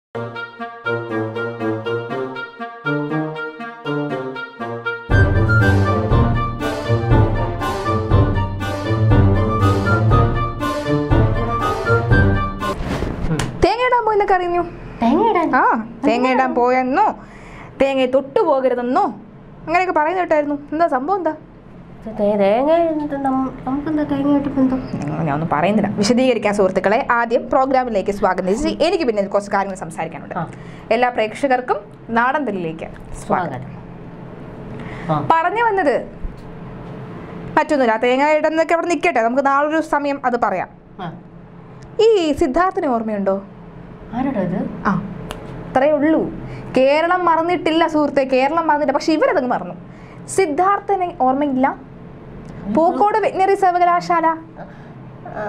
തേങ്ങ ഇടാൻ പോയെന്നൊക്കെ അറിയുന്നു തേങ്ങ ഇടാൻ ആ തേങ്ങ ഇടാൻ പോയെന്നോ തേങ്ങ തൊട്ടു പോകരുതെന്നോ അങ്ങനെയൊക്കെ പറയുന്ന കേട്ടായിരുന്നു എന്താ സംഭവം എന്താ തേ- തേങ്ങ എന്ത് നം- നമുക്കെന്താ തേങ്ങ ആയിട്ട് ബന്ധം ഉം, ഞാൻ ഒന്നും പറയുന്നില്ല വിശദീകരിക്കാൻ സുഹൃത്തുക്കളെ ആദ്യം പ്രോഗ്രാമിലേക്ക് സ്വാഗതം ചെയ്ത് എനിക്ക് പിന്നെ കുറച്ച് കാര്യങ്ങൾ സംസാരിക്കാനുണ്ട് ആ. എല്ലാ പ്രേക്ഷകർക്കും നാടൻ തെല്ലിലേക്ക് സ്വാഗതം സ്വാഗതം ആ പറഞ്ഞു വന്നത് മറ്റൊന്നുമില്ല തേങ്ങ ഇടുന്നൊക്കെ അവിടെ നിൽക്കട്ടെ നമുക്ക് നാളൊരു സമയം അത് പറയാം ആ. ഈ സിദ്ധാർത്ഥിന് ഓർമ്മയുണ്ടോ ആരോടാ ഇത് ആ അത്രയേ ഉള്ളൂ കേരളം മറന്നിട്ടില്ല സുഹൃത്തെ കേരളം മറന്നിട്ടില്ല പക്ഷെ ഇവരതങ്ങ് മറന്നു സിദ്ധാർത്ഥനെ ഓർമ്മയില്ല പൂക്കോട് വെറ്റിനറി സർവകലാശാല ആ,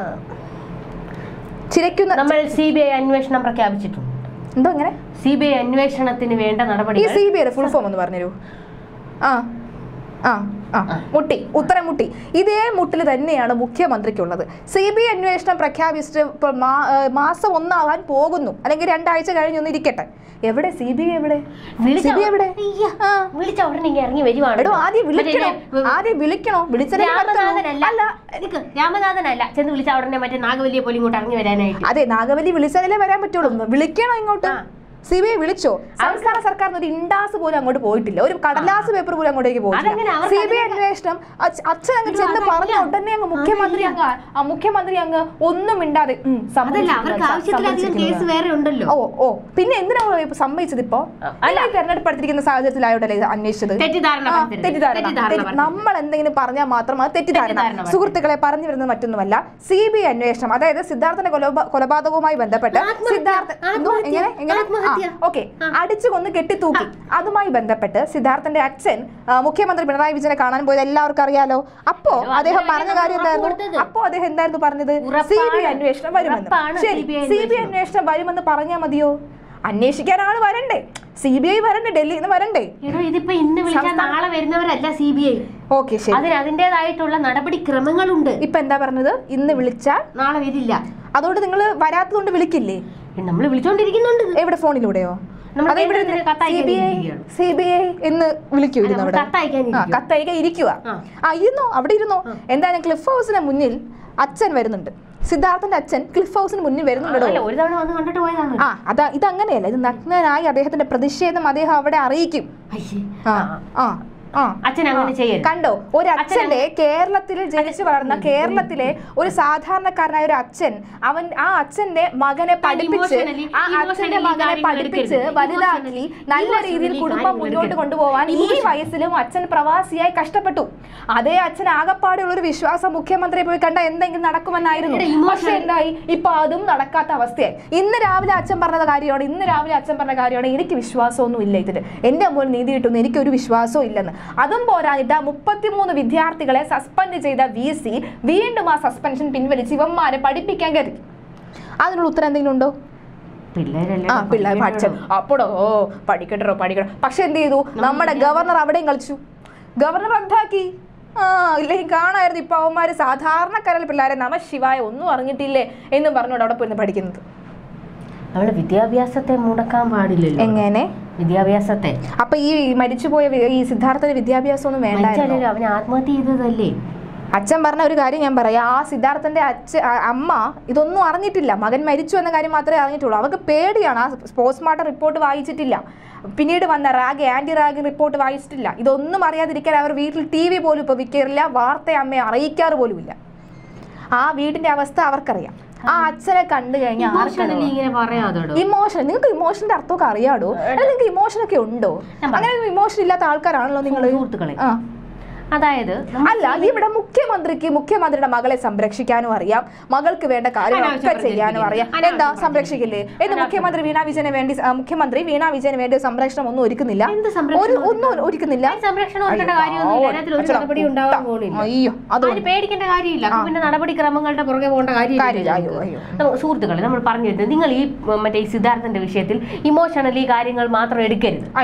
ചിരയ്ക്കുന്ന നമ്മൾ സി ബി ഐ അന്വേഷണം പ്രഖ്യാപിച്ചിട്ടുണ്ട് എന്തോ ഇങ്ങനെ സി ബി ഐ അന്വേഷണത്തിന് വേണ്ട ഈ നടപടികൾ C B I full form ഒന്ന് പറഞ്ഞുതരൂ ആ ആ ആ മുട്ടി ഉത്തരം മുട്ടി ഇതേ മുട്ടിൽ തന്നെയാണ് മുഖ്യമന്ത്രിക്കുള്ളത് സി ബി ഐ അന്വേഷണം പ്രഖ്യാപിച്ചിട്ട് ഇപ്പോൾ മാ- ഏ, മാസം ഒന്നാവാൻ പോകുന്നു അല്ലെങ്കിൽ രണ്ടാഴ്ച കഴിഞ്ഞൊന്ന് ഇരിക്കട്ടെ എവിടെ സി ബി ഐ എവിടെ വിളിച്ച- സി ബി ഐ എവിടെ അയ്യ, ആ വിളിച്ച ഉടനെ ഇങ്ങ് ഇറങ്ങി വരുവാണ് എടോ ആദ്യം വിളിക്കണോ മറ്റേ ആദ്യം വിളിക്കണോ വിളിച്ചാലേ നടത്തണോ? രാമനാഥനല്ല അല്ല നിക്ക്, രാമനാഥനല്ല ചെന്ന് വിളിച്ച ഉടനെ മറ്റേ നാഗവല്ലിയെ പോലും ഇങ്ങോട്ട് ഇറങ്ങി വരാനായിട്ട് അതെ നാഗവല്ലി വിളിച്ചാലേ വരാൻ പറ്റുള്ളൂ വിളിക്കണോ ഇങ്ങോട്ട് ആ. സി ബി ഐ വിളിച്ചോ സംസ്ഥാന സർക്കാരിന് ഒരു ഇൻഡാസ് പോലും അങ്ങോട്ട് പോയിട്ടില്ല ഒരു കടലാസ് പേപ്പർ പോലും അങ്ങോട്ടേക്ക് അതെങ്ങനെ? പോയിട്ടില്ല അവർക്ക് സി ബി ഐ അന്വേഷണം അച്ഛ- അച്ഛൻ അങ്ങ് ചെന്ന് പറഞ്ഞ ഉടനെ അങ്ങ് മുഖ്യമന്ത്രി അങ്ങ് ആ മുഖ്യമന്ത്രി അങ്ങ് ഒന്നും മിണ്ടാതെ ഉം, അതല്ല സമ്മതിച്ചിരിക്കുന്നു അവർക്ക് അച്ഛാ, ആവശ്യത്തിലധികം കേസ് സമ്മതിച്ചിരിക്കുന്നു. വേറെ ഉണ്ടല്ലോ ഓ ഓ പിന്നെ എന്തിനാണ് ഇപ്പൊ സമ്മതിച്ചത് ഇപ്പോ അല്ല തെരഞ്ഞെടുപ്പ് എടുത്തിരിക്കുന്ന സാഹചര്യത്തിലായോട്ടല്ലേ ഇത് അന്വേഷിച്ചത് തെറ്റിദ്ധാരണ ആ, പരത്തരുത്. തെറ്റിദ്ധാരണ തെറ്റിദ്ധാരണ തെറ്റി- പരത്തരുത്. നമ്മൾ എന്തെങ്കിലും പറഞ്ഞാൽ മാത്രം അത് തെറ്റിദ്ധാരണ തെറ്റിദ്ധാരണ പരത്തരുത്. സുഹൃത്തുക്കളെ പറഞ്ഞു വരുന്നത് മറ്റൊന്നുമല്ല സി ബി ഐ അന്വേഷണം അതായത് സിദ്ധാർത്ഥന്റെ കൊലപാ- കൊലപാതകവുമായി ബന്ധപ്പെട്ട് ആത്മഹത്യ, സിദ്ധാർത്ഥ എന്തോ? ആത്മഹത്യ, എങ്ങനെ എങ്ങനെ ആത്മഹത്യ. ഓക്കെ അടിച്ചു കൊന്ന് കെട്ടിത്തൂക്കി അതുമായി ബന്ധപ്പെട്ട് സിദ്ധാർത്ഥന്റെ അച്ഛൻ ആ, മുഖ്യമന്ത്രി പിണറായി വിജയനെ കാണാൻ പോയത് എല്ലാവർക്കും അറിയാലോ അപ്പോ അയ്യോ, അദ്ദേഹം അതിനല്ലേ പറഞ്ഞ നമ്മൾ കാര്യം ഉറപ്പ് എന്തായിരുന്നു കൊടുത്തത്? അപ്പോ അദ്ദേഹം എന്തായിരുന്നു പറഞ്ഞത് ഉറപ്പാണ്. സി ബി ഐ അന്വേഷണം വരുമെന്ന് ഉറപ്പാണ് ശരി CBI സി ബി ഐ അന്വേഷണം വരുമെന്ന് പറഞ്ഞാൽ മതിയോ അന്വേഷിക്കാൻ ആള് വരണ്ടേ സി ബി ഐ വരണ്ടേ ഡൽഹിയിൽ നിന്ന് വരണ്ടേ എടോ ഇതിപ്പോ ഇന്ന് വിളിച്ചാൽ നാളെ വരുന്നവരല്ല സി ബി ഐ ഓക്കെ ശരി അതിന് അതിൻ്റെതായിട്ടുള്ള നടപടിക്രമങ്ങളുണ്ട് ഇപ്പൊ എന്താ പറഞ്ഞത് ഇന്ന് വിളിച്ചാൽ നാളെ വരില്ല അതുകൊണ്ട് നിങ്ങൾ വരാത്തതുകൊണ്ട് വിളിക്കില്ലേ നമ്മൾ വിളിച്ചോണ്ടിരിക്കുന്നുണ്ട് എവിടെ ഫോണിലൂടെയോ നമ്മൾ അതോ ഇവിടെ കേന്ദ്രത്തിന് കത്തയക്കാൻ ഇരിക്കുകയാണ്. സി ബി ഐ എന്ന് വിളിക്കൂ ഇരുന്ന് അവിടെ കത്തയക്കാൻ ആ കത്തയക്കാൻ ഇരിക്കുക ആ. ആ ഇരുന്നോ അവിടെ ഇരുന്നോ എന്തായാലും ക്ലിഫ് ഹൗസിന് മുന്നിൽ അച്ഛൻ വരുന്നുണ്ട് സിദ്ധാർത്ഥന്റെ അച്ഛൻ ക്ലിഫ് ഹൗസിന് മുന്നിൽ വരുന്നുണ്ടോ അല്ല ഒരു തവണ വന്ന് കണ്ടിട്ട് പോയതാണ് ആ അതാ ഇതങ്ങനെയല്ല ഇത് നഗ്നനായി അദ്ദേഹത്തിന്റെ പ്രതിഷേധം അദ്ദേഹം അവിടെ അറിയിക്കും അയ്യേ. ആ ആ ആ അച്ഛൻ അങ്ങനെ ചെയ്യരുത് കണ്ടോ ഒരു അച്ഛന്റെ കേരളത്തിൽ ജനിച്ചു വളർന്ന കേരളത്തിലെ ഒരു സാധാരണക്കാരനായ ഒരു അച്ഛൻ അവൻ ആ അച്ഛന്റെ മകനെ പഠിപ്പിച്ച് emotionally- ആ അച്ഛന്റെ emotionally മകനെ കാര്യങ്ങൾ പഠിപ്പിച്ച് എടുക്കരുത്. വലുതാക്കി Emotionally- നല്ല emotionally രീതിയിൽ കുടുംബം കാര്യങ്ങൾ മുന്നോട്ട് എടുക്കരുത്. കൊണ്ടുപോകാൻ ഈ വയസ്സിലും അച്ഛൻ പ്രവാസിയായി കഷ്ടപ്പെട്ടു അതേ അച്ഛൻ ആകപ്പാടെയുള്ള ഒരു വിശ്വാസം മുഖ്യമന്ത്രിയെ പോയി കണ്ട എന്തെങ്കിലും നടക്കുമെന്നായിരുന്നു ഇവിടെ emotional- പക്ഷെ എന്തായി ഇപ്പൊ അതും നടക്കാത്ത അവസ്ഥയായി ഇന്ന് രാവിലെ അച്ഛൻ പറഞ്ഞ കാര്യമാണ് ഇന്ന് രാവിലെ അച്ഛൻ പറഞ്ഞ കാര്യമാണ് എനിക്ക് വിശ്വാസമൊന്നും ഇല്ല ഇതിൽ എന്റെ മുമ്പിൽ നീതി കിട്ടുന്നു എനിക്കൊരു വിശ്വാസവും ഇല്ലെന്ന് അതും പോരാഞ്ഞിട്ട് ആ മുപ്പത്തിമൂന്ന് വിദ്യാർത്ഥികളെ സസ്പെൻഡ് ചെയ്ത വി സി വീണ്ടും ആ സസ്പെൻഷൻ പിൻവലിച്ച് ഇവന്മാരെ പഠിപ്പിക്കാൻ കരുതി അതിനുള്ള ഉത്തരം എന്തെങ്കിലും ഉണ്ടോ പിള്ളേരല്ലേ ആ പിള്ളേർ പഠിച്ചു അപ്പോഴോ ഓ പഠിക്കട്ടോ പഠിക്കട്ടോ പക്ഷെ എന്ത് ചെയ്തു നമ്മുടെ ഗവർണർ അവിടെയും കളിച്ചു ഗവർണർ റദ്ദാക്കി ആ ഇല്ലെങ്കിൽ കാണായിരുന്നു ഇപ്പൊ അവന്മാര് സാധാരണക്കാരൽ പിള്ളേരെ നമ ശിവായ ഒന്നും അറിഞ്ഞിട്ടില്ലേ എന്നും പറഞ്ഞുകൊണ്ട് അവിടെ പോയിരുന്നു പഠിക്കുന്നത് നമ്മള് വിദ്യാഭ്യാസത്തെ മുടക്കാൻ പാടില്ലല്ലോ എങ്ങനെ വിദ്യാഭ്യാസത്തെ അപ്പൊ ഈ മരിച്ചുപോയ വി- ഈ സിദ്ധാർത്ഥന് വിദ്യാഭ്യാസം ഒന്നും വേണ്ടായിരുന്നു മരിച്ചാലല്ലോ അവൻ ആത്മഹത്യ ചെയ്തതല്ലേ അച്ഛൻ പറഞ്ഞ ഒരു കാര്യം ഞാൻ പറയാം ആ സിദ്ധാർത്ഥന്റെ അച്ഛ ആ- അമ്മ ഇതൊന്നും അറിഞ്ഞിട്ടില്ല മകൻ മരിച്ചു എന്ന കാര്യം മാത്രമേ അറിഞ്ഞിട്ടുള്ളൂ അവർക്ക് പേടിയാണ് ആ പോസ്റ്റ്മോർട്ടം റിപ്പോർട്ട് വായിച്ചിട്ടില്ല പിന്നീട് വന്ന റാഗ് ആന്റി റാഗ് റിപ്പോർട്ട് വായിച്ചിട്ടില്ല ഇതൊന്നും അറിയാതിരിക്കാൻ അവർ വീട്ടിൽ ടി വി പോലും ഇപ്പോൾ വിൽക്കാറില്ല വാർത്ത അമ്മയെ അറിയിക്കാറ് പോലുമില്ല ആ വീടിന്റെ അവസ്ഥ അവർക്കറിയാം ആ അച്ഛനെ കണ്ടു കഴിഞ്ഞാൽ ഇമോഷണലി ഇങ്ങനെ പറയാതോടോ ഇമോഷൻ നിങ്ങൾക്ക് ഇമോഷന്റെ അർത്ഥമൊക്കെ അറിയാടോ അല്ല നിങ്ങൾക്ക് ഇമോഷൻ ഒക്കെ ഉണ്ടോ അങ്ങനെ ഇമോഷൻ ഇല്ലാത്ത ആൾക്കാരാണല്ലോ നിങ്ങൾ സുഹൃത്തുക്കളെ ആ അതായത് അല്ല ഇവിടെ മുഖ്യമന്ത്രിക്ക് മുഖ്യമന്ത്രിയുടെ മകളെ സംരക്ഷിക്കാനും അറിയാം മകൾക്ക് വേണ്ട കാര്യങ്ങളൊക്കെ അനാവശ്യം ചെയ്യാനും അറിയാം പ്രചരിപ്പിക്കില്ലേ? എന്താ അനാവശ്യം സംരക്ഷിക്കില്ലേ എന്ന് മുഖ്യമന്ത്രി വീണ വിജയന് വേണ്ടി ആ, മുഖ്യമന്ത്രി വീണ വിജയന് വേണ്ടി സംരക്ഷണം ഒന്നും ഒരുക്കുന്നില്ല എന്ത് സംരക്ഷണം ഒരു ഒന്നും ഒരുക്കുന്നില്ല അതിന് സംരക്ഷണം ഒരുക്കേണ്ട കാര്യമൊന്നുമില്ല അതിനകത്തിൽ ഒരു അച്ഛടാ, നടപടി ഉണ്ടാവാൻ പോകുന്നില്ല അയ്യോ അത് അതിന് പേടിക്കേണ്ട കാര്യമില്ല അപ്പൊ പിന്നെ നടപടിക്രമങ്ങളുടെ പുറകെ പോകേണ്ട കാര്യമില്ല, കാര്യമില്ല അയ്യോ, അയ്യോ. നമ്മ- സുഹൃത്തുക്കളെ നമ്മൾ പറഞ്ഞു വരുന്നത് നിങ്ങൾ ഈ ഉം, മറ്റേ ഈ സിദ്ധാർത്ഥന്റെ വിഷയത്തിൽ ഇമോഷണലി കാര്യങ്ങൾ മാത്രം എടുക്കരുത് ആയി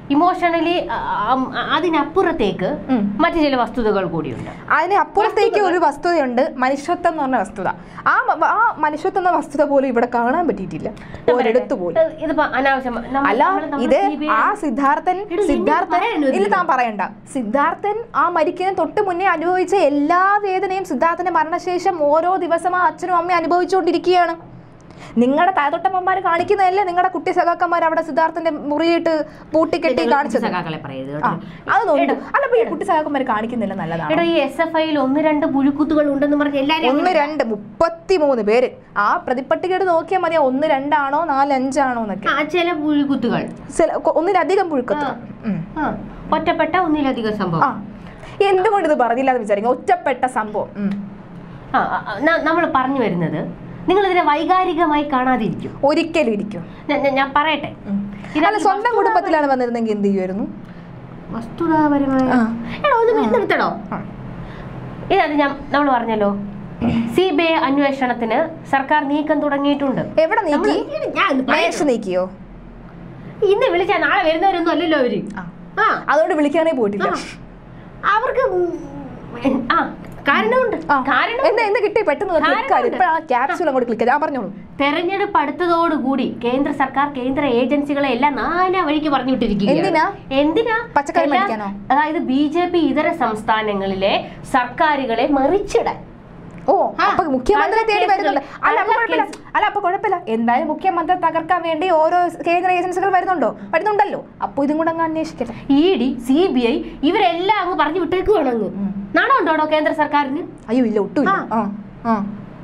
ഇമോഷണലി അതിനപ്പുറത്തേക്ക് ഉം. മറ്റു ചില വസ്തുതകൾ കൂടിയുണ്ട് അതിന് അപ്പുറത്തേക്ക് ഒരു വസ്തുതയുണ്ട് മനുഷ്യത്വം എന്ന് പറഞ്ഞ വസ്തുത ആ മ- ആ മനുഷ്യത്വം എന്ന വസ്തുത പോലും ഇവിടെ കാണാൻ പറ്റിയിട്ടില്ല ഒരിടത്ത് പോലും ഇത് ഇതിപ്പോ അനാവശ്യം നമ്മ- അല്ല നമ്മള് നമ്മുടെ ഇത് CBI ആ സിദ്ധാർത്ഥൻ എടോ, എന്നെ സിദ്ധാർത്ഥൻ പറയാനോ ഇല്ല താൻ പറയണ്ട സിദ്ധാർത്ഥൻ ആ മരിക്കുന്നതിന് തൊട്ട് മുന്നേ അനുഭവിച്ച എല്ലാ വേദനയും സിദ്ധാർത്ഥന്റെ മരണശേഷം ഓരോ ദിവസം ആ അച്ഛനും അമ്മയും അനുഭവിച്ചുകൊണ്ടിരിക്കുകയാണ് നിങ്ങളുടെ താഴത്തൊട്ടമ്മമാർ കാണിക്കുന്നതല്ലേ നിങ്ങളുടെ കുട്ടി സഖാക്കന്മാർ അവിടെ സിദ്ധാർത്ഥന്റെ മുറിയിട്ട് പൂട്ടിക്കെട്ടി നിങ്ങൾ കാണിച്ചത് സഖാക്കളെ പറയരുത് ആ കേട്ടോ. അത് നോക്കൂ അല്ല ഇപ്പൊ ഈ കുട്ടി സഖാക്കന്മാർ കാണിക്കുന്നില്ല നല്ലതാണ് എടോ ഈ എസ് എഫ് ഐയിൽ ഒന്ന് രണ്ട് പുഴുക്കുത്തുകൾ ഉണ്ടെന്ന് പറഞ്ഞ് എല്ലാരും ഒന്ന് രണ്ട് മുപ്പത്തി മൂന്ന് പേര് ആ പ്രതിപ്പട്ടികയുടെ നോക്കിയാൽ മതി ഒന്ന് രണ്ടാണോ നാലഞ്ചാണോ എന്നൊക്കെ ആ ചില പുഴുക്കുത്തുകൾ ചില- കൊ- ഒന്നിലധികം പുഴുക്കത്ത് ഉം. ആ ഒറ്റപ്പെട്ട ഒന്നിലധികം ആ സംഭവം എന്തുകൊണ്ട് ഇത് പറഞ്ഞില്ല എന്ന് വിചാരിക്കും ഒറ്റപ്പെട്ട സംഭവം ഉം. ആ നമ്മൾ പറഞ്ഞു വരുന്നത് നിങ്ങൾ ഇതിനെ വൈകാരികമായി കാണാതിരിക്കും ഒരിക്കലും ഇരിക്കും ഞാൻ- ഞാൻ- ഞാൻ പറയട്ടെ ഉം. ഇതിനകത്ത് അല്ല സ്വന്തം കുടുംബത്തിലാണ് വന്നിരുന്നെങ്കിൽ എന്ത് ചെയ്യുമായിരുന്നു വസ്തുതാപരമായ ആ. എടോ ഒന്ന് നിർത്തടോ ആ. ഇതിനകത്ത് ഞാൻ നമ്മൾ പറഞ്ഞല്ലോ സി ബി ഐ അന്വേഷണത്തിന് സർക്കാർ നീക്കം തുടങ്ങിയിട്ടുണ്ട് എവിടെ നീക്കി നമ്മള് ഞാൻ ഒന്ന് മേശ പറയട്ടെ. നീക്കിയോ ഇന്ന് വിളിച്ചാൽ നാളെ വരുന്നവരൊന്നും അല്ലല്ലോ അവര് ആ. ആ അതുകൊണ്ട് വിളിക്കാനേ പോയിട്ടില്ല ആ. അവർക്ക് ഉം, ആ കാരണമുണ്ട് ആ. കാരണം എന്താ എന്താ കിട്ടി പെട്ടെന്ന് ക്ലിക്ക് കാര്യമുണ്ട്. ഇപ്പോഴാണ് ക്യാപ്സ്യൂൾ അങ്ങോട്ട് ക്ലിക്ക് ചെയ്ത് ആ പറഞ്ഞോളൂ തെരഞ്ഞെടുപ്പ് അടുത്തതോടുകൂടി കേന്ദ്ര സർക്കാർ കേന്ദ്ര ഏജൻസികളെ എല്ലാം നാനാ വഴിക്ക് പറഞ്ഞു വിട്ടിരിക്കുകയാണ് എന്തിനാ? എന്തിനാ പച്ചക്കറി എല്ലാ- മേടിക്കാനോ? അതായത് ബി ജെ പി ഇതര സംസ്ഥാനങ്ങളിലെ സർക്കാരുകളെ മറിച്ചിടാൻ ഓ ആ, അപ്പൊ മുഖ്യമന്ത്രി കള്ള തേടി കേസുകൾ, വരുന്നുണ്ട് അല്ല അപ്പൊ കള്ള കുഴപ്പമില്ല അല്ല അപ്പൊ കുഴപ്പമില്ല എന്തായാലും മുഖ്യമന്ത്രി തകർക്കാൻ വേണ്ടി ഓരോ കേന്ദ്ര ഏജൻസികൾ വരുന്നുണ്ടോ വരുന്നുണ്ടല്ലോ അപ്പൊ ഇതും കൂടെ അങ്ങ് അന്വേഷിക്കട്ടെ E D C B I ഇവരെല്ലാം അങ്ങ് പറഞ്ഞു വിട്ടേക്കുവാണ് അങ്ങ് നാണം ഉണ്ടോടോ കേന്ദ്ര സർക്കാരിന് അയ്യോ ഇല്ല ഒട്ടും ഇല്ല ആ ആ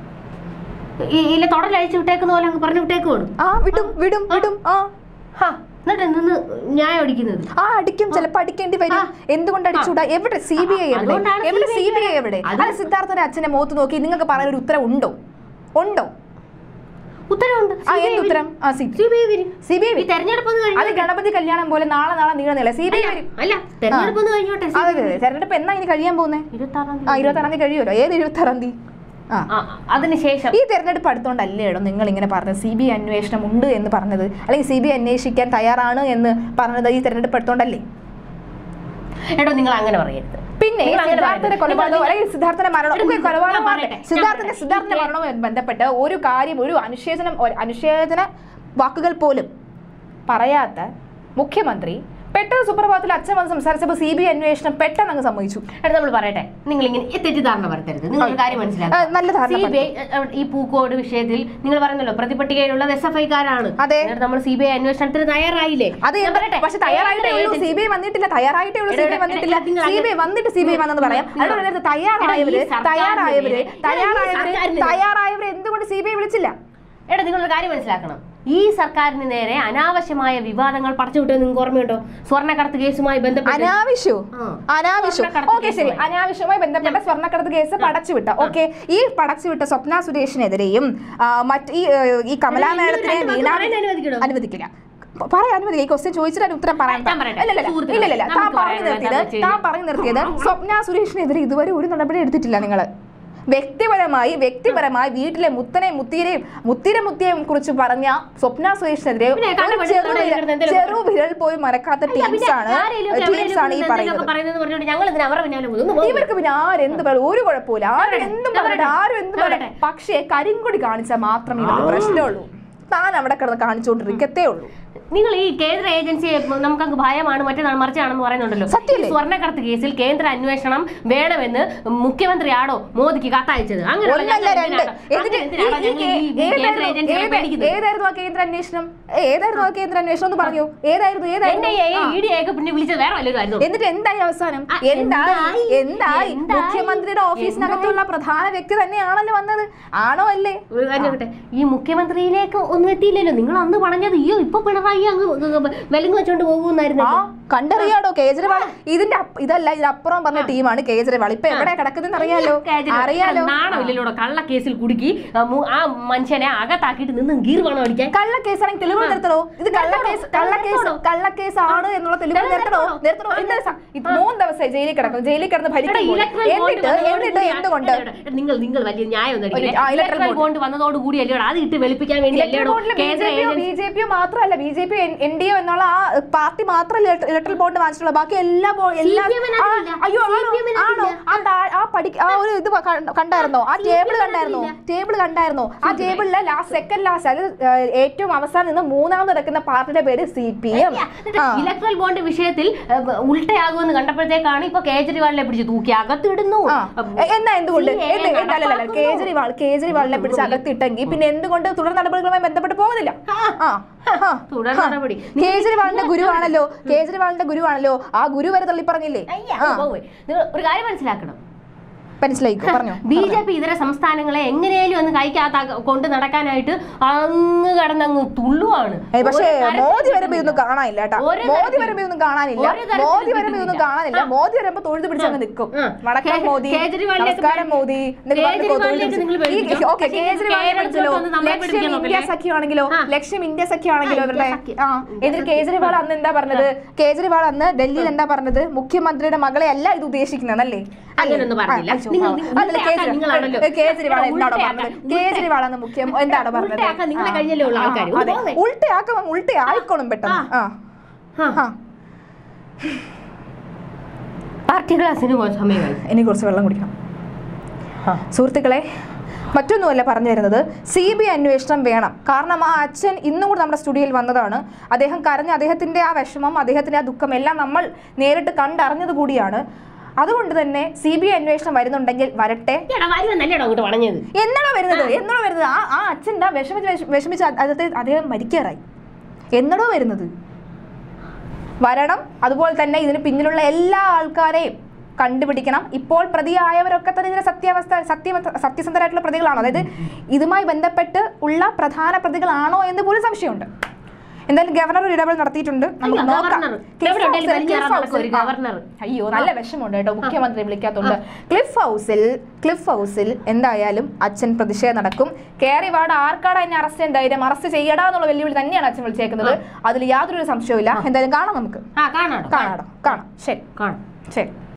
ഈ- ഇല്ല തൊടലഴിച്ച് വിട്ടേക്കുന്ന പോലെ അങ്ങ് പറഞ്ഞു വിട്ടേക്കുവാണ് ആ വിടും വിടും വിടും ആ ഹാ എന്നിട്ട് നിന്ന് ന്യായം അടിക്കുന്നത് ആ അടിക്കും ചിലപ്പോ അടിക്കേണ്ടി വരും എന്തുകൊണ്ട് അടിച്ചൂടാ എവിടെ സി ബി ഐ എവിടെ അതുകൊണ്ടാണ് എവിടെ സി CBI ബി ഐ എവിടെ അത് അല്ല സിദ്ധാർത്ഥന്റെ അച്ഛനെ മുഖത്ത് നോക്കി നിങ്ങൾക്ക് പറയാൻ ഒരു ഉത്തരം ഉണ്ടോ ഉണ്ടോ ഉത്തരവുണ്ട് ആ എന്ത് ഉത്തരം ആ സി സി ബി ഐ വരും സി ബി ഐ ഈ തെരഞ്ഞെടുപ്പ് ഒന്ന് കഴിഞ്ഞു അത് ഗണപതി കല്യാണം പോലെ നാളെ നാളെ നീളുന്നില്ല സി ബി ഐ വരും അല്ല തെരഞ്ഞെടുപ്പ് ഒന്ന് കഴിഞ്ഞോട്ടെ അതെ അതെ അതെ. തെരഞ്ഞെടുപ്പ് എന്നാ ഇനി കഴിയാൻ പോകുന്നേ ഇരുപത്താറാം ആ ഇരുപത്താറാം തീയതി കഴിയുമല്ലോ ഏത് ഇരുപത്താറാം തീയതി ആ അതിനുശേഷം ഈ തെരഞ്ഞെടുപ്പ് അടുത്തോണ്ടല്ലേ ഇടോ നിങ്ങൾ ഇങ്ങനെ പറഞ്ഞത് സി ബി ഐ അന്വേഷണം ഉണ്ട് എന്ന് പറഞ്ഞത് അല്ലെങ്കിൽ സി ബി ഐ അന്വേഷിക്കാൻ തയ്യാറാണ് എന്ന് പറഞ്ഞത് ഈ തെരഞ്ഞെടുപ്പ് അടുത്തോണ്ടല്ലേ എടോ നിങ്ങൾ അങ്ങനെ പറയരുത് പിന്നെ നിങ്ങൾ അങ്ങനെ സിദ്ധാർത്ഥന്റെ പറയരുത്. കൊലപാതകം നിങ്ങൾ- അല്ലെങ്കിൽ സിദ്ധാർത്ഥന്റെ മരണം എടാ, ഒക്കെ ഞാൻ കൊലപാതകം പറയട്ടെ, ഞാൻ സിദ്ധാർത്ഥന്റെ പറയട്ടെ. സിദ്ധാർത്ഥന്റെ ഈ- മരണവുമായി ബന്ധപ്പെട്ട് ഒരു കാര്യം ഒരു അനുശേചനം ഒരു അനുശേചന വാക്കുകൾ പോലും പറയാത്ത മുഖ്യമന്ത്രി പെട്ടെന്ന് സുപ്രഭാതത്തിൽ അച്ഛൻ വന്ന് സംസാരിച്ചപ്പോൾ സി ബി ഐ അന്വേഷണം പെട്ടെന്ന് അങ്ങ് സമ്മതിച്ചു എടാ നമ്മൾ പറയട്ടെ നിങ്ങൾ ഇങ്ങനെ ഈ തെറ്റിദ്ധാരണ വരുത്തരുത് നിങ്ങൾ ഒരു കാര്യം ആ, മനസ്സിലാക്കുക നല്ല ധാരണ സി ബി ഐ ഈ പൂക്കോട് വിഷയത്തിൽ നിങ്ങൾ പറഞ്ഞല്ലോ പ്രതിപട്ടികയിലുള്ളത് എസ് എഫ് ഐക്കാരാണ് അതെ. നമ്മൾ സി ബി ഐ അന്വേഷണത്തിന് തയ്യാറായില്ലേ അത് ഞാൻ പറയട്ടെ, പക്ഷെ തയ്യാറായിട്ടേ ഉള്ളൂ സി ബി ഐ വന്നിട്ടില്ല തയ്യാറായിട്ടേ ഉള്ളൂ സി ബി ഐ എടാ, വന്നിട്ടില്ല എടാ, നിങ്ങൾ സി ബി ഐ വന്നിട്ട് സി ബി ഐ വന്നെന്ന് പറയാം നിങ്ങൾ- അതുകൊണ്ട് ഇതിനകത്ത് തയ്യാറായവര് എടാ, ഈ സർക്കാരിന് തയ്യാറായവര് നേരെ- എടാ, ഈ തയ്യാറായവര് സർക്കാരിന് നേരെ- തയ്യാറായവര് എന്തുകൊണ്ട് സി ബി ഐ വിളിച്ചില്ല എടാ നിങ്ങളൊരു കാര്യം മനസ്സിലാക്കണം ഈ സർക്കാരിന് നേരെ അനാവശ്യമായ വിവാദങ്ങൾ പടച്ചുവിട്ടത് നിങ്ങൾക്ക് ഓർമ്മയുണ്ടോ സ്വർണ്ണക്കടത്ത് കേസുമായി ബന്ധപ്പെട്ട് അനാവശ്യോ ആ. അനാവശ്യം സ്വർണ്ണക്കടത്ത് ഓക്കെ ശരി കേസുമായി. അനാവശ്യമായി ബന്ധപ്പെട്ട സ്വർണ്ണക്കടത്ത് കേസ് പടച്ചുവിട്ട ഓക്കെ ഈ പടച്ചുവിട്ട സ്വപ്ന സുരേഷിനെതിരെയും ആ, മറ്റ് ഈ ഏ, ഈ കമലാ എടാ, നിങ്ങൾ മേഡത്തിനെ രണ്ട് വാക്ക് വീണ പറയാൻ അനുവദിക്കണോ? അനുവദിക്കില്ല പ- പറയാൻ അനുവദിക്കുക ഈ ക്വസ്റ്റ്യൻ ചോദിച്ചിട്ട് അതിന് ഉത്തരം പറയാൻ ഞാൻ പറയട്ടെ. ഇല്ല, ഇല്ല, ഇല്ല. സുഹൃത്തുക്കളെ, ഇല്ല ഇല്ല താൻ നമുക്ക് പറഞ്ഞു പറയാനുള്ളത് നിർത്തിയത് എന്താണെന്ന് താൻ വെച്ച് പറഞ്ഞു നിർത്തിയത് സ്വപ്ന സുരേഷിനെതിരെ ഇതുവരെ ഒരു നടപടി എടുത്തിട്ടില്ല നിങ്ങൾ വ്യക്തിപരമായി വ്യക്തിപരമായി വീട്ടിലെ മുത്തനെ മുത്തീരെയും മുത്തിര മുത്തിയെയും കുറിച്ച് പറഞ്ഞ സ്വപ്ന സുരേഷിനെതിരെ പിന്നെ ഒരു കണ്ടുപിടിച്ച് ചെറു ഇവിടെ വിരൽ- ഇരുന്ന് എന്തെങ്കിലും ചെറു വിരൽ പോലും മരക്കാത്ത അല്ല, പിന്നെ ടീംസ് ആണ് ആരെങ്കിലും ഒക്കെ ടീംസ് ആണ് ഈ എവിടെയെങ്കിലും പറയുന്നത് എന്തെങ്കിലുമൊക്കെ പറയുന്നത് പറഞ്ഞുകൊണ്ട് ഞങ്ങൾ ഇതിന് അവരുടെ പിന്നാലെ പോകും. ഒന്ന് പോകും. ഇവർക്ക് പിന്നെ ആരെന്ത് പറയും ഒരു കുഴപ്പമില്ല ആരും പറയട്ടെ, എന്തും ഞാൻ പറയട്ടെ പറയട്ടെ, ആരും എന്തും ഞാൻ പറയട്ടെ പക്ഷേ കരിങ്കൊടി കാണിച്ചാൽ മാത്രമേ ഇവർക്ക് പ്രശ്നമുള്ളൂ താൻ അവിടെ കിടന്ന് കാണിച്ചുകൊണ്ടിരിക്കത്തേ ഉള്ളൂ നിങ്ങൾ ഈ കേന്ദ്ര ഏജൻസിയെ നമുക്കങ്ങ് ഭയമാണ് മറ്റേതാണ് മറിച്ചാണെന്ന് പറയുന്നുണ്ടല്ലോ സത്യമല്ലേ? ഈ സ്വർണ്ണക്കടത്ത് കേസിൽ കേന്ദ്ര അന്വേഷണം വേണമെന്ന് മുഖ്യമന്ത്രിയാണോ മോദിക്ക് കത്തയച്ചത് അങ്ങനെയുള്ള ഒന്നല്ല ഞങ്ങൾ രണ്ട് എന്തിനാണ്- എന്നിട്ട് അങ്ങനെ എന്തിനാണ് ഈ- ഈ ഞങ്ങൾ ഈ- ഈ കേന്ദ്ര ഏതായിരുന്നു- ഏജൻസികളെ ഏതാ- പേടിക്കുന്നത്? ഏതായിരുന്നു ആ കേന്ദ്ര അന്വേഷണം ഏ, ഏതായിരുന്നു ആ കേന്ദ്ര അന്വേഷണം എന്ന് പറയൂ ഏതായിരുന്നു എന്നെ ഏതായിരുന്നു ആ. ഇ ഡി ഒക്കെ പിന്നെ വിളിച്ചത് വേറെ വല്ലതും ആയിരുന്നു എന്നിട്ട് എന്തായി അവസാനം ആ, എന്തായി എന്തായി? എന്തായി എന്തായി? മുഖ്യമന്ത്രിയുടെ ഓഫീസിനകത്തുള്ള പ്രധാന വ്യക്തി തന്നെയാണല്ലോ വന്നത് ആണോ അല്ലേ ഒരു കാര്യം ചോദിക്കട്ടെ, ഈ മുഖ്യമന്ത്രിയിലേക്ക് ഒന്നും എത്തിയില്ലല്ലോ നിങ്ങൾ അന്ന് പറഞ്ഞത് അയ്യോ ഇപ്പൊ പിണറായി അങ്ങ് വിലങ്ങ് വെച്ചോണ്ട് പോകുന്നായിരുന്നു ആ കണ്ടറിയാടോ കേജ്രിവാൾ ഇതിന്റെ അപ്പ- ഇതല്ല ഇതിനപ്പുറം പറഞ്ഞ ടീമാണ് കേജ്രിവാൾ ഇപ്പൊ എവിടെ കിടക്കുന്നതെന്ന് അറിയാലോ കേജ്രിവാൾ. അറിയാലോ നാണമില്ലല്ലോടോ കള്ള കേസിൽ കുടുക്കി ആ, മു- ആ മനുഷ്യനെ അകത്താക്കിയിട്ട് നിന്ന് ഗീർ വേണം അടിക്കാൻ കള്ള കേസാണെങ്കിൽ തെളിവ് നിർത്തണോ ഇത് കള്ള കേസ് കള്ള കേസ് കള്ള കേസാണ് എന്നുള്ള തെളിവ് നിർത്തണോ നിർത്തണോ എന്താ സ- ഇത് മൂന്ന് ദിവസമായി ജയിലിൽ കിടക്കുന്നു ജയിലിൽ കിടന്ന് എടാ, ഭരിക്കുമ്പോൾ electoral bond എന്നിട്ട് വന്നതോടുകൂടി എന്നിട്ട് ആ- എന്തുകൊണ്ട് എടാ, എടാ, നിങ്ങൾ നിങ്ങൾ വലിയ ന്യായം ഒന്നും ഒരു- ആ, electoral ഇലക്ട്രൽ ബോണ്ട് വന്നതോടുകൂടി അല്ലയോ അത് ഇട്ട് വെളുപ്പിക്കാൻ വേണ്ടി അല്ലയോ ബി ജെ പിയോ ബി ജെ പിയോ മാത്രമല്ല B J P N D A എന്നുള്ള ആ പാർട്ടി മാത്രമല്ല ഇലക്ട്രൽ ബോണ്ട് വാങ്ങിച്ചിട്ടുള്ള ബാക്കി എല്ലാ ബോ- എല്ലാ CPM -ന് ആ, അതില്ല. അയ്യോ ആണോ CPM -ന് ആണോ ആ താ- ആ പഠി ആ ഒരു ഇത് വ- കണ്ട- കണ്ടായിരുന്നോ ആ ടേബിൾ കണ്ടായിരുന്നോ ടേബിൾ കണ്ടായിരുന്നോ ആ ടേബിളിലെ ലാസ്റ്റ് സെക്കൻഡ് ലാസ്റ്റ് അത് ഏഹ്, ഏറ്റവും അവസാനം നിന്ന് മൂന്നാമത് നടക്കുന്ന പാർട്ടിയുടെ പേര് C P M electoral bond വിഷയത്തിൽ ഏഹ്, ഉൾട്ടയാകുമെന്ന് കണ്ടപ്പോഴത്തേക്കാണ് ഇപ്പൊ കേജ്രിവാളിനെ പിടിച്ച് തൂക്കി അകത്തിടുന്നു ആ. എ- എന്നാ എന്തുകൊണ്ട് CAA എന്ത് എന്ത് അല്ലല്ല നടപ്പാക്കുന്നു. കേജ്രിവാൾ കേജ്രിവാളിനെ പിടിച്ച് അകത്തിട്ടെങ്കിൽ പിന്നെ എന്തുകൊണ്ട് തുടർ നടപടികളുമായി ബന്ധപ്പെട്ട് പോകുന്നില്ല ആ ആ. തുടർ ആ. നടപടി കേജ്രിവാളിന്റെ ഗുരുവാണല്ലോ കേജ്രിവാളിന്റെ ഗുരുവാണല്ലോ ആ ഗുരു വരെ തള്ളി പറഞ്ഞില്ലേ അയ്യ, ആ പോവേ. നിങ്ങൾ ഒരു കാര്യം മനസ്സിലാക്കണം മനസ്സിലായിക്കോ പറഞ്ഞോ ബി ജെ പി ഇതര സംസ്ഥാനങ്ങളെ എങ്ങനെയും ഒന്ന് കൈക്കകത്ത് കൊണ്ട് നടക്കാനായിട്ട് അങ്ങ് കടന്നങ്ങ് തുള്ളുവാണ് ഏയ് പക്ഷേ ഒരു തരത്തിലും മോദി വരുമ്പോ ഇതൊന്നും കാണാനില്ല കേട്ടാ ഒരു മോദി തരത്തിലും- വരുമ്പോ ഇതൊന്നും കാണാനില്ല ഒരു തരത്തിലും മോദി വരുമ്പോ ഇതൊന്നും കിട്ടുന്നില്ല. കാണാനില്ല മോദി വരുമ്പോ തൊഴുത് പിടിച്ചങ്ങ് നിൽക്കും ആ. വണക്കം കേ- മോദി കേജ്രിവാളിലേക്ക് നമസ്കാരം മോദി എന്നൊക്കെ പറഞ്ഞ് തൊഴുത് കേജ്രിവാളിലേക്ക് നിങ്ങൾ പിടിച്ച്. ഈ- പേടിപ്പിച്ചോ? ഓക്കേ, പക്ഷേ കേജ്രിവാളിനെ കേരളത്തിലോട്ട് പിടിച്ചല്ലോ. വന്ന് നമ്മളെ ലക്ഷ്യം പിടിക്കാൻ ഇന്ത്യ നോക്കല്ലേ? സഖ്യമാണെങ്കിലോ ആ. ലക്ഷ്യം ഇന്ത്യ സഖ്യമാണെങ്കിലോ ആ, അവരുടെ ഇന്ത്യ ആ സഖ്യം. എന്നിട്ട് കേജ്രിവാൾ അന്ന് എന്താ പറഞ്ഞത് കേജ്രിവാൾ അന്ന് ഡൽഹിയിൽ എന്താ പറഞ്ഞത് മുഖ്യമന്ത്രിയുടെ മകളെ അല്ല ഇത് ഉദ്ദേശിക്കുന്നതല്ലേ അങ്ങനെയൊന്നും പറഞ്ഞില്ല. നിങ്ങൾ- നിങ്ങൾ ഉൾട്ടയാക്കാൻ നിങ്ങളാണല്ലോ. കേജ്രിവാൾ എന്താണോ ഉൾട്ടയാക്കാൻ. പറഞ്ഞത് കേജ്രിവാൾ അന്ന് മുഖ്യം എന്താണോ പറഞ്ഞത് ഉൾട്ടയാക്കാൻ നിങ്ങളെ ആ. കഴിഞ്ഞല്ലേ ഉള്ളൂ ആ, ആൾക്കാര്. ഒന്ന് അതെ. പോവേ. ഉൾട്ടയാക്കുമ്പം ഉൾട്ടയായിക്കോളും പെട്ടെന്ന് ആ ആ. ആ പാർട്ടി ക്ലാസ്സിന് പോയ സമയമായി ഇനി കുറച്ച് വെള്ളം കുടിക്കണം സുഹൃത്തുക്കളെ മറ്റൊന്നുമല്ല പറഞ്ഞു വരുന്നത് സി ബി അന്വേഷണം വേണം കാരണം ആ അച്ഛൻ ഇന്നും കൂടി നമ്മുടെ സ്റ്റുഡിയോയിൽ വന്നതാണ് അദ്ദേഹം കരഞ്ഞ അദ്ദേഹത്തിൻ്റെ ആ വിഷമം അദ്ദേഹത്തിൻ്റെ ആ ദുഃഖം എല്ലാം നമ്മൾ നേരിട്ട് കണ്ടറിഞ്ഞത് കൂടിയാണ് അതുകൊണ്ട് തന്നെ സി ബി ഐ അന്വേഷണം വരുന്നുണ്ടെങ്കിൽ വരട്ടെ എടാ വരുമെന്നല്ലേടോ അങ്ങോട്ട് പറഞ്ഞത് എന്നാണോ വരുന്നത് എന്നാണോ വരുന്നത് ആ ആ അച്ഛൻ എന്താ വിഷമിച്ച് വിഷ- വിഷമിച്ച് അദ്ദേഹത്തെ അദ്ദേഹം മരിക്കാറായി എന്നാണോ വരുന്നത് വരണം അതുപോലെ തന്നെ ഇതിന് പിന്നിലുള്ള എല്ലാ ആൾക്കാരെയും കണ്ടുപിടിക്കണം ഇപ്പോൾ പ്രതിയായവരൊക്കെ തന്നെ ഇതിന് സത്യാവസ്ഥ സത്യ സത്യസന്ധരായിട്ടുള്ള പ്രതികളാണോ അതായത് ഇതുമായി ബന്ധപ്പെട്ട് ഉള്ള പ്രധാന പ്രതികളാണോ എന്ന് പോലും സംശയമുണ്ട് എന്തായാലും ഗവർണർ ഒരു ഇടപെടൽ നടത്തിയിട്ടുണ്ട് നമുക്ക് അയ്യോ, നോക്കാം ഗവർണർ. ക്ലിഫ് എവിടെ ഉണ്ടെങ്കിലും ഹൗസിൽ- വലിയ ക്ലിഫ് നടക്കും ഒരു ഹൗസിൽ- ആ. ഗവർണർ. അയ്യോ നല്ല വിഷമമുണ്ട് കേട്ടോ മുഖ്യമന്ത്രി വിളിക്കാത്തോണ്ട് ക്ലിഫ് ഹൗസിൽ ക്ലിഫ് ഹൗസിൽ എന്തായാലും അച്ഛൻ പ്രതിഷേധം നടക്കും കേറിവാട് ആർക്കാടാ എന്നെ അറസ്റ്റ് ചെയ്യാൻ ധൈര്യം അറസ്റ്റ് ചെയ്യടാ എന്നുള്ള വെല്ലുവിളി തന്നെയാണ് അച്ഛൻ വിളിച്ചേക്കുന്നത് അതിൽ യാതൊരു സംശയവും എന്തായാലും കാണാം നമുക്ക് ആ കാണാടോ കാണാം കാണാം ശരി കാണാം ശരി